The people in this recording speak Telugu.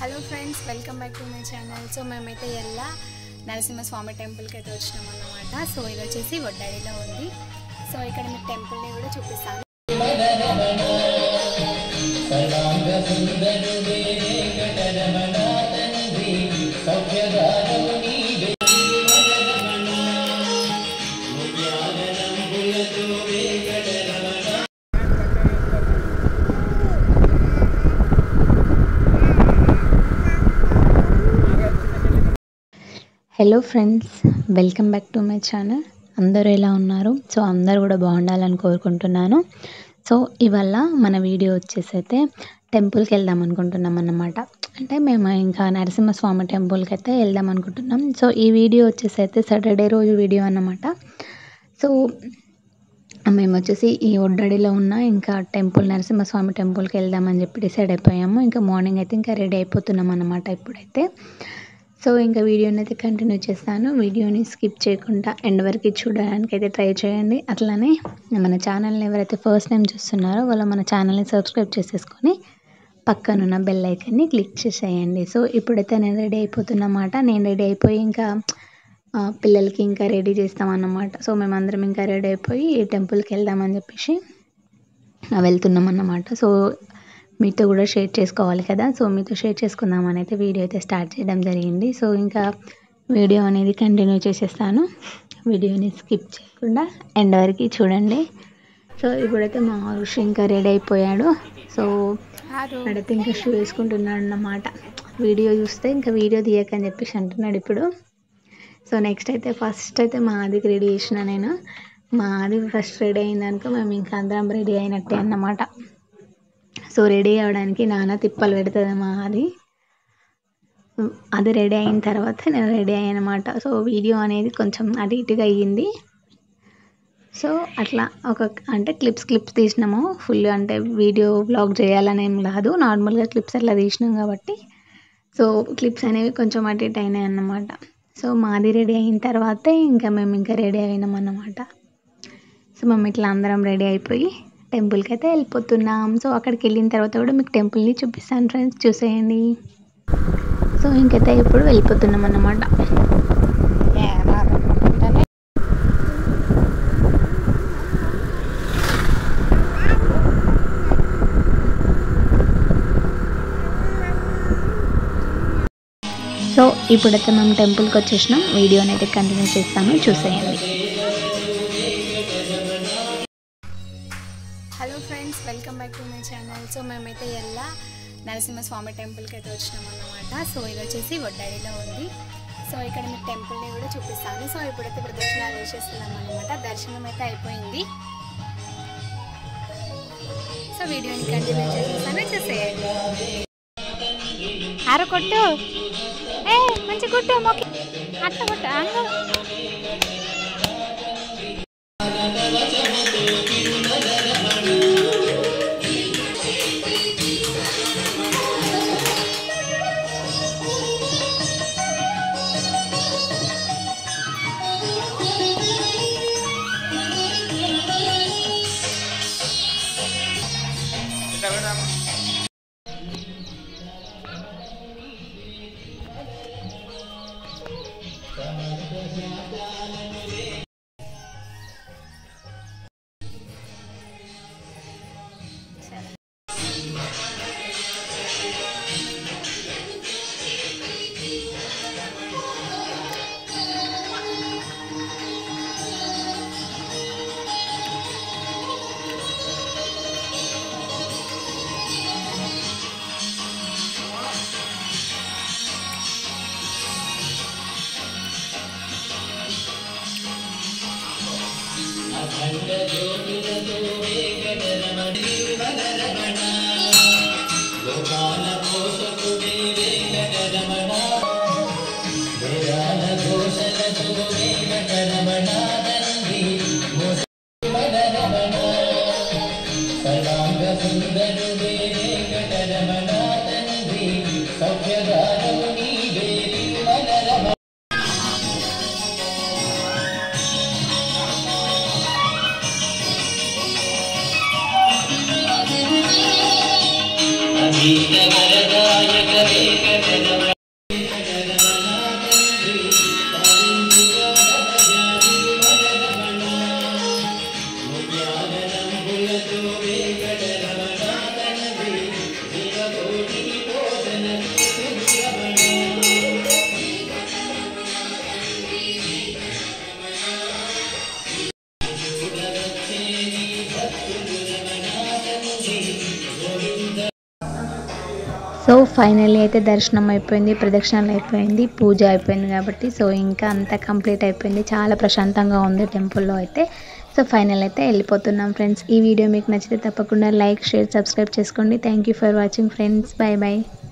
hello friends welcome back to my channel so మేమైతే ఎల్లా నరసింహస్వామి టెంపుల్కి అయితే వచ్చినాం అన్నమాట సో ఇది వచ్చేసి వడ్డాడిలో ఉంది సో ఇక్కడ మీకు టెంపుల్ని కూడా చూపిస్తాను hello friends welcome back to my channel అందరూ ఎలా ఉన్నారు సో అందరూ కూడా బాగుండాలని కోరుకుంటున్నాను సో ఇవాళ మన వీడియో వచ్చేసి అయితే టెంపుల్కి వెళ్దాం అనుకుంటున్నాం అన్నమాట అంటే మేము ఇంకా నరసింహస్వామి టెంపుల్కి అయితే వెళ్దాం అనుకుంటున్నాం సో ఈ వీడియో వచ్చేసి అయితే సాటర్డే రోజు వీడియో అన్నమాట సో మేము వచ్చేసి ఈ ఒడ్డడిలో ఉన్న ఇంకా టెంపుల్ నరసింహస్వామి టెంపుల్కి వెళ్దామని చెప్పి డిసైడ్ అయిపోయాము ఇంకా మార్నింగ్ అయితే ఇంకా రెడీ అయిపోతున్నాం అన్నమాట ఇప్పుడైతే సో ఇంకా వీడియోని అయితే కంటిన్యూ చేస్తాను వీడియోని స్కిప్ చేయకుండా ఎండ్ వరకు చూడడానికి అయితే ట్రై చేయండి అట్లానే మన ఛానల్ని ఎవరైతే ఫస్ట్ టైం చూస్తున్నారో వాళ్ళు మన ఛానల్ని సబ్స్క్రైబ్ చేసేసుకొని పక్కనున్న బెల్ ఐకన్ని క్లిక్ చేసేయండి సో ఇప్పుడైతే నేను రెడీ అయిపోతున్నమాట నేను రెడీ అయిపోయి ఇంకా ఆ, పిల్లలకి ఇంకా రెడీ చేస్తామన్నమాట సో మేమందరం ఇంకా రెడీ అయిపోయి ఈ టెంపుల్కి వెళ్దామని చెప్పేసి ఆ, వెళ్తున్నాం అన్నమాట సో మీతో కూడా షేర్ చేసుకోవాలి కదా సో మీతో షేర్ చేసుకుందామని అయితే వీడియో అయితే స్టార్ట్ చేయడం జరిగింది సో ఇంకా వీడియో అనేది కంటిన్యూ చేసేస్తాను వీడియోని స్కిప్ చేయకుండా ఎండ్ వరకు చూడండి సో ఇప్పుడైతే మా ఋషి ఇంకా రెడీ అయిపోయాడు సో వాడైతే ఇంకా షూ వేసుకుంటున్నాడు అన్నమాట వీడియో చూస్తే ఇంకా వీడియో తీయకని చెప్పేసి అంటున్నాడు ఇప్పుడు సో నెక్స్ట్ అయితే ఫస్ట్ అయితే మా ఆదికి రెడీ చేసిన నేను మా ఆది ఫస్ట్ రెడీ అయిందనుకో మేము ఇంకా అందరం రెడీ అయినట్టే అన్నమాట సో రెడీ అవ్వడానికి నాన్న తిప్పలు పెడుతుంది మా అది అది రెడీ అయిన తర్వాత నేను రెడీ అయ్యానమాట సో వీడియో అనేది కొంచెం అటు ఇటుగా అయ్యింది సో అట్లా ఒక అంటే క్లిప్స్ క్లిప్స్ తీసినాము ఫుల్ అంటే వీడియో బ్లాగ్ చేయాలని ఏం కాదు నార్మల్గా క్లిప్స్ అట్లా తీసినాం కాబట్టి సో క్లిప్స్ అనేవి కొంచెం అటు ఇటు అయినాయి అన్నమాట సో మాది రెడీ అయిన తర్వాతే ఇంకా మేము ఇంకా రెడీ అయినాం అన్నమాట సో మేము ఇట్లా అందరం రెడీ అయిపోయి టెంపుల్కి అయితే వెళ్ళిపోతున్నాం సో అక్కడికి వెళ్ళిన తర్వాత కూడా మీకు టెంపుల్ని చూపిస్తాను ఫ్రెండ్స్ చూసేయండి సో ఇంకైతే ఇప్పుడు వెళ్ళిపోతున్నాం అన్నమాట సో ఇప్పుడైతే మేము టెంపుల్కి వచ్చేసినాం వీడియోని అయితే కంటిన్యూ చేస్తాను చూసేయండి hello friends welcome back to my channel so మేమైతే ఎల్లా నరసింహస్వామి టెంపుల్కి అయితే వచ్చినాం అన్నమాట సో ఇది వచ్చేసి వడ్డాడిలో ఉంది సో ఇక్కడ మీకు టెంపుల్ని కూడా చూపిస్తాను సో ఇప్పుడైతే ప్రదక్షిణాలు వేసేస్తున్నాం అనమాట దర్శనం అయితే అయిపోయింది సో వీడియోని కంటిన్యూ చేసేస్తాను చూసేయండి ఆరో కొట్టు ఏ మంచి కొట్టు మొక్కి అట్లా కొట్టు అంగ అభిత వరదా సో ఫైనల్లీ అయితే దర్శనం అయిపోయింది ప్రదక్షిణలు అయిపోయింది పూజ అయిపోయింది కాబట్టి సో ఇంకా అంతా కంప్లీట్ అయిపోయింది చాలా ప్రశాంతంగా ఉంది టెంపుల్లో అయితే సో ఫైనల్ అయితే వెళ్ళిపోతున్నాం ఫ్రెండ్స్ ఈ వీడియో మీకు నచ్చితే తప్పకుండా లైక్ షేర్ సబ్స్క్రైబ్ చేసుకోండి thank you for watching friends bye bye